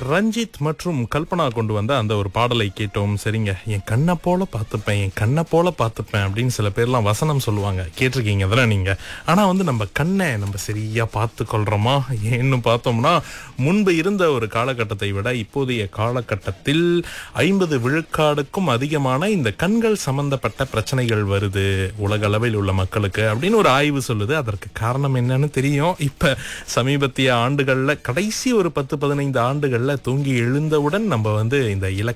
ரஞ்சித் மற்றும் கல்பனா கொண்டு வந்த அந்த ஒரு பாடலை கேட்டோம் சரிங்க என் கண்ணை போல பார்த்துப்பேன் என் கண்ணை போல பார்த்துப்பேன் அப்படின்னு சில பேர்லாம் வசனம் சொல்லுவாங்க கேட்டிருக்கீங்க அதெல்லாம் நீங்க ஆனா வந்து நம்ம கண்ணை நம்ம சரியா பார்த்து கொள்றோமா ஏன்னு பார்த்தோம்னா முன்பு இருந்த ஒரு காலகட்டத்தை விட இப்போதைய காலகட்டத்தில் ஐம்பது விழுக்காடுக்கும் அதிகமான இந்த கண்கள் சம்பந்தப்பட்ட பிரச்சனைகள் வருது உலக அளவில் உள்ள மக்களுக்கு அப்படின்னு ஒரு ஆய்வு சொல்லுது அதற்கு காரணம் என்னன்னு தெரியும் இப்ப சமீபத்திய ஆண்டுகள்ல கடைசி ஒரு பத்து பதினைந்து ஆண்டுகள்ல தூங்கி எழுந்தவுடன் நம்ம வந்து இந்த இலக்க